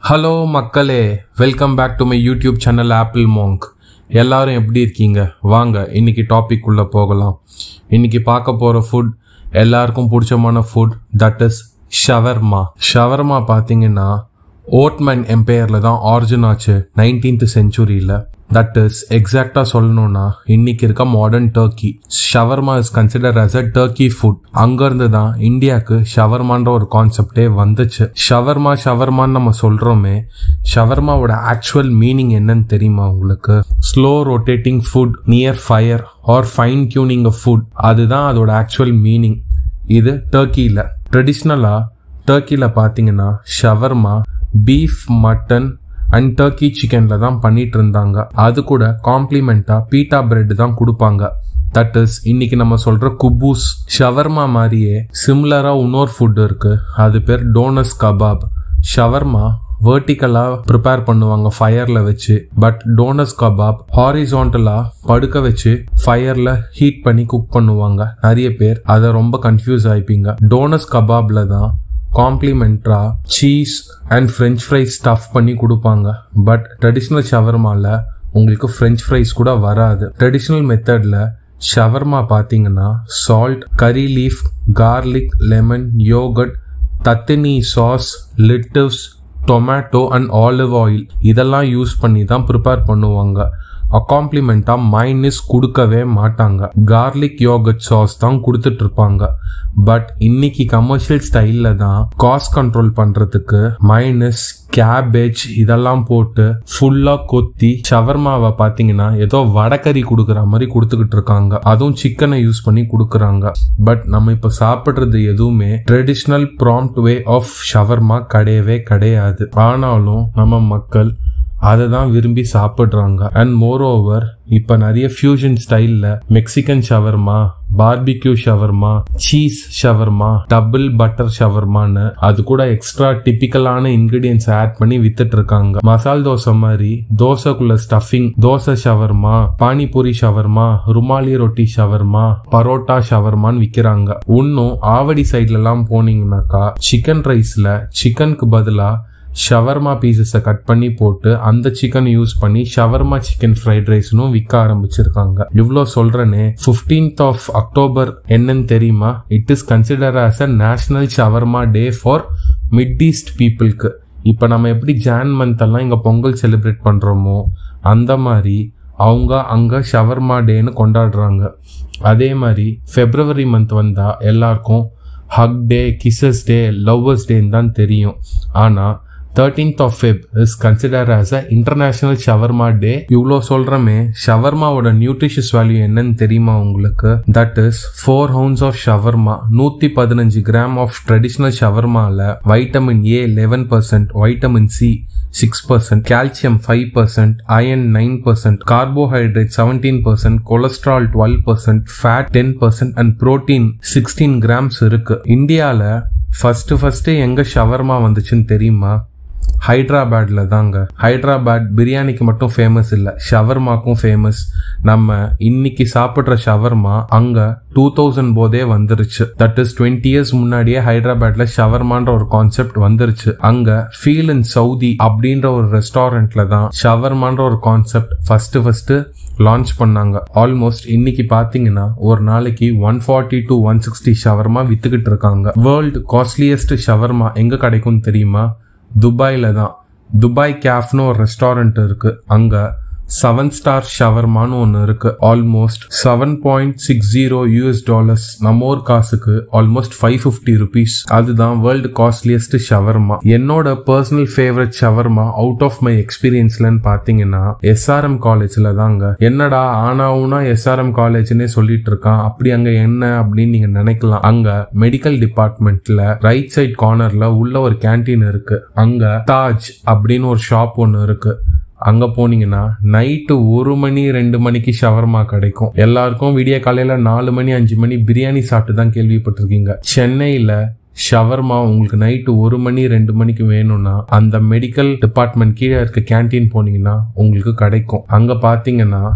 hello மக்களே welcome back to my YouTube channel Apple Monk எல்லாரும் எப்படி இருக்கீங்க வாங்க இன்னைக்கு டாபிக் உள்ள போகலாம் இன்னைக்கு பார்க்க போகிற ஃபுட் எல்லாருக்கும் பிடிச்சமான food that is shawarma shawarma பார்த்தீங்கன்னா ஓட்மேன் எம்பையரில் தான் ஆரிஜின் ஆச்சு நைன்டீன்த் செஞ்சுரியில் தட் இஸ் எக்ஸாக்டாக சொல்லணும்னா இன்னைக்கு இருக்க modern Turkey shawarma is consider as a Turkey food அங்கேருந்து தான் இந்தியாவுக்கு ஷவர்மான்ற ஒரு கான்செப்டே வந்துச்சு ஷவர்மா ஷவர்மான்னு நம்ம சொல்கிறோமே ஷவர்மாவோட ஆக்சுவல் மீனிங் என்னன்னு தெரியுமா உங்களுக்கு slow rotating food near fire or fine tuning a food அதுதான் அதோட ஆக்சுவல் மீனிங் இது டர்க்கியில் ட்ரெடிஷ்னலாக டர்க்கியில் பார்த்தீங்கன்னா shawarma beef mutton and turkey சிக்கனில் தான் பண்ணிட்டு இருந்தாங்க அது கூட காம்ப்ளிமெண்ட்டாக பீட்டா பிரெட் தான் கொடுப்பாங்க தட் இஸ் இன்னைக்கு நம்ம சொல்ற குபூஸ் ஷவர்மா மாதிரியே சிம்லரா இன்னொரு ஃபுட் இருக்கு அது பேர் டோனஸ் கபாப் ஷவர்மா வேர்ட்டிக்கலாக ப்ரிப்பேர் பண்ணுவாங்க ஃபயரில் வச்சு பட் டோனஸ் கபாப் ஹாரிசான்டலாக படுக்க வச்சு ஃபயரில் ஹீட் பண்ணி குக் பண்ணுவாங்க நிறைய பேர் அதை ரொம்ப கன்ஃபியூஸ் ஆயிப்பீங்க டோனஸ் கபாப்ல தான் காம்ப்ளிமெண்ட்ரா cheese and French fries stuff பண்ணி கொடுப்பாங்க பட் ட்ரெடிஷ்னல் ஷவர்மால உங்களுக்கு ஃப்ரெஞ்ச் ஃப்ரைஸ் கூட வராது ட்ரெடிஷ்னல் மெத்தடில் ஷவர்மா பார்த்தீங்கன்னா salt curry leaf garlic lemon yogurt tahini sauce lettuce tomato and olive oil இதெல்லாம் யூஸ் பண்ணி தான் ப்ரிப்பேர் பண்ணுவாங்க அக்காம்ப்ளிமெண்ட்டாக மைனஸ் கொடுக்கவே மாட்டாங்க கார்லிக் யோகட் சாஸ் தான் கொடுத்துட்டு இருப்பாங்க பட் இன்னைக்கு கமர்ஷியல் ஸ்டைலில் தான் காஸ்ட் கண்ட்ரோல் பண்ணுறதுக்கு மைனஸ் கேபேஜ் இதெல்லாம் போட்டு ஃபுல்லாக கொத்தி ஷவர்மாவை பார்த்தீங்கன்னா ஏதோ வடக்கறி கொடுக்குற மாதிரி கொடுத்துக்கிட்டு இருக்காங்க அதுவும் சிக்கனை யூஸ் பண்ணி கொடுக்குறாங்க பட் நம்ம இப்போ சாப்பிட்றது எதுவுமே traditional prompt way of shawarma கிடையவே கிடையாது ஆனாலும் நம்ம மக்கள் அதை தான் விரும்பி சாப்பிட்றாங்க அண்ட் மோர் ஓவர் இப்போ நிறைய ஃபியூஷன் ஸ்டைலில் Mexican shawarma barbecue shawarma cheese shawarma double butter ஷவர்மான்னு அது கூட எக்ஸ்ட்ரா டிப்பிக்கலான இன்கிரீடியன்ஸ் ஆட் பண்ணி வித்துட்டு இருக்காங்க மசால் தோசை மாதிரி தோசைக்குள்ள stuffing dosa shawarma panipuri shawarma rumali roti shawarma parotta ஷவர்மான்னு விற்கிறாங்க இன்னும் ஆவடி சைட்லலாம் போனீங்கன்னாக்கா சிக்கன் ரைஸில் சிக்கனுக்கு பதிலாக ஷவர்மா பீசஸை கட் பண்ணி போட்டு அந்த சிக்கன் யூஸ் பண்ணி ஷவர்மா சிக்கன் ஃப்ரைட் ரைஸ்னும் விற்க ஆரம்பிச்சிருக்காங்க இவ்வளோ சொல்றேனே ஃபிஃப்டீன்த் ஆஃப் அக்டோபர் என்னன்னு தெரியுமா it is consider as a national shawarma day for Mid East பீப்புளுக்கு இப்போ நம்ம எப்படி ஜான் மந்த் எல்லாம் இங்கே பொங்கல் செலிப்ரேட் பண்ணுறோமோ அந்த மாதிரி அவங்க அங்கே ஷவர்மா டேன்னு கொண்டாடுறாங்க அதே மாதிரி ஃபெப்ரவரி மந்த் வந்தால் எல்லாருக்கும் hug day kisses day lovers டேன்னு தான் தெரியும் ஆனால் thirteenth of Feb is consider as a international shawarma day இவ்வளோ சொல்கிறோமே ஷவர்மாவோட நியூட்ரிஷியஸ் வேல்யூ என்னன்னு தெரியுமா உங்களுக்கு that is four ounce of shawarma நூற்றி பதினஞ்சு கிராம் ஆஃப் ட்ரெடிஷ்னல் ஷவர்மாவில் vitamin A eleven percent vitamin C six percent calcium five percent iron nine percent carbohydrate seventeen percent cholesterol twelve percent fat ten percent and protein sixteen grams இருக்கு இந்தியாவில் first first எங்க shawarma வந்துச்சுன்னு தெரியுமா ஹைதராபாத்ல தாங்க ஹைதராபாத் பிரியாணிக்கு மட்டும் ஃபேமஸ் இல்லை ஷவர்மாக்கும் ஃபேமஸ் நம்ம இன்னைக்கு சாப்பிட்ற ஷவர்மா அங்க டூ தௌசண்ட் போதே வந்துருச்சு தட் இஸ் டுவெண்ட்டி இயர்ஸ் முன்னாடியே ஹைதராபாத்ல ஷவர்மான்ற ஒரு கான்செப்ட் வந்துருச்சு அங்க ஃபீல் இன் சவுதி அப்படின்ற ஒரு ரெஸ்டாரண்ட்ல தான் ஷவர்மான்ற ஒரு கான்செப்ட் ஃபர்ஸ்ட் ஃபர்ஸ்ட் லான்ச் பண்ணாங்க ஆல்மோஸ்ட் இன்னைக்கு பாத்தீங்கன்னா ஒரு நாளைக்கு one forty to one sixty shawarma வித்துக்கிட்டு இருக்காங்க வேர்ல்டு காஸ்ட்லியஸ்ட் ஷவர்மா எங்க கிடைக்கும் தெரியுமா துபாயில தான் துபாய் கேஃப்னு ஒரு ரெஸ்டாரண்ட் இருக்கு அங்க செவன் ஸ்டார் ஷவர்மான்னு ஒன்று இருக்கு almost seven point six zero US dollars நம்ம ஊர் காசுக்கு ஆல்மோஸ்ட் ஃபைவ் ஃபிஃப்டி ருபீஸ் அதுதான் வேர்ல்டு காஸ்ட்லியஸ்ட் ஷவர்மா என்னோட personal favourite shawarma out of my எக்ஸ்பீரியன்ஸ்லன்னு பார்த்தீங்கன்னா எஸ்ஆர்எம் காலேஜில் தாங்க என்னடா ஆனாவுனா எஸ்ஆர்எம் காலேஜ்னே சொல்லிட்டு இருக்கான் அப்படி அங்க என்ன அப்படின்னு நீங்க நினைக்கலாம் அங்க மெடிக்கல் டிபார்ட்மெண்ட்ல ரைட் சைட் கார்னர்ல உள்ள ஒரு கேன்டீன் இருக்கு அங்க தாஜ் அப்படின்னு ஒரு ஷாப் ஒன்று இருக்கு அங்க போனீங்கன்னா நைட்டு ஒரு மணி ரெண்டு மணிக்கு ஷவர்மா கிடைக்கும் எல்லாருக்கும் விடிய காலையில நாலு மணி அஞ்சு மணி பிரியாணி சாப்பிட்டு தான் கேள்விப்பட்டிருக்கீங்க சென்னையில ஷவர்மா உங்களுக்கு நைட்டு ஒரு மணி ரெண்டு மணிக்கு வேணும்னா அந்த மெடிக்கல் டிபார்ட்மெண்ட் கீழே இருக்க கேன்டீன் போனீங்கன்னா உங்களுக்கு கிடைக்கும் அங்க பாத்தீங்கன்னா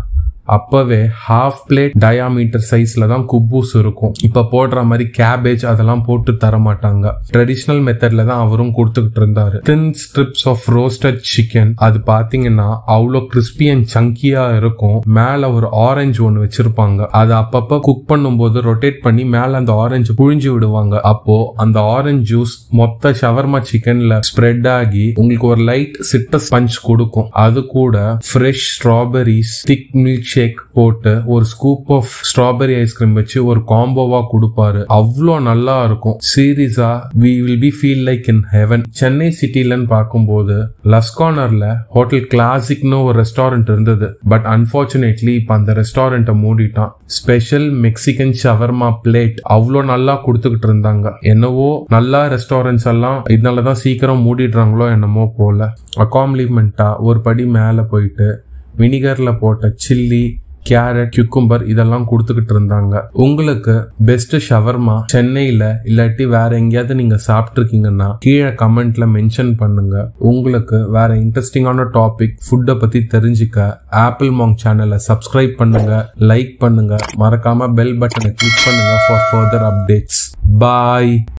அப்பவே ஹாஃப் பிளேட் டயாமீட்டர் சைஸ்ல தான் குப்பூஸ் இருக்கும் இப்ப போடுற மாதிரி கேபேஜ் அதெல்லாம் போட்டு தர மாட்டாங்க ட்ரெடிஷ்னல் மெத்தட்ல தான் அவரும் கொடுத்துக்கிட்டு இருந்தாரு thin strips of roasted chicken அது பாத்தீங்கன்னா அவ்வளோ கிறிஸ்பி அண்ட் சங்கியா இருக்கும் மேல ஒரு ஆரஞ்சு ஒன்று வச்சிருப்பாங்க அது அப்பப்ப குக் பண்ணும்போது ரொட்டேட் பண்ணி மேல அந்த ஆரஞ்சு புழிஞ்சு விடுவாங்க அப்போ அந்த ஆரஞ்சு ஜூஸ் மொத்த ஷவர்மா சிக்கன்ல ஸ்ப்ரெட் ஆகி உங்களுக்கு ஒரு லைட் சிட்ரஸ் பஞ்ச் கொடுக்கும் அது கூட fresh strawberries thick milk shake போட்டு ஒரு ஸ்கூப் ஆஃப் ஸ்ட்ராபெரி ஐஸ்கிரீம் வச்சு ஒரு காம்போவா கொடுப்பாரு அவ்வளோ நல்லா இருக்கும் சீரியஸா we will be feel like in heaven Chennai சிட்டிலன்னு பார்க்கும்போது லஸ்கானர்ல ஹோட்டல் கிளாசிக்னு ஒரு ரெஸ்டாரண்ட் இருந்தது பட் அன்பார்ச்சுனேட்லி இப்போ அந்த ரெஸ்டாரண்ட்டை மூடிட்டான் ஸ்பெஷல் மெக்சிகன் ஷவர்மா பிளேட் அவ்வளோ நல்லா கொடுத்துக்கிட்டு இருந்தாங்க என்னவோ நல்லா ரெஸ்டாரண்ட்ஸ் எல்லாம் இதனால தான் சீக்கிரம் மூடிடுறாங்களோ என்னமோ போல அகாம்ப்ளிமெண்ட்டா ஒரு படி மேலே போயிட்டு வினிகர்ல போட்ட சில்லி கேரட் கியூக்கும்பர் இதெல்லாம் கொடுத்துக்கிட்டு இருந்தாங்க உங்களுக்கு பெஸ்ட் ஷவர்மா சென்னையில இல்லாட்டி வேற எங்கேயாவது நீங்க சாப்பிட்ருக்கீங்கன்னா கீழே கமெண்ட்ல மென்ஷன் பண்ணுங்க உங்களுக்கு வேற இன்ட்ரெஸ்டிங்கான டாபிக் ஃபுட்டை பத்தி தெரிஞ்சுக்க ஆப்பிள் மாங் சேனலை சப்ஸ்கிரைப் பண்ணுங்க லைக் பண்ணுங்க மறக்காம பெல் பட்டனை கிளிக் பண்ணுங்க ஃபார் ஃபர்தர் அப்டேட்ஸ் பாய்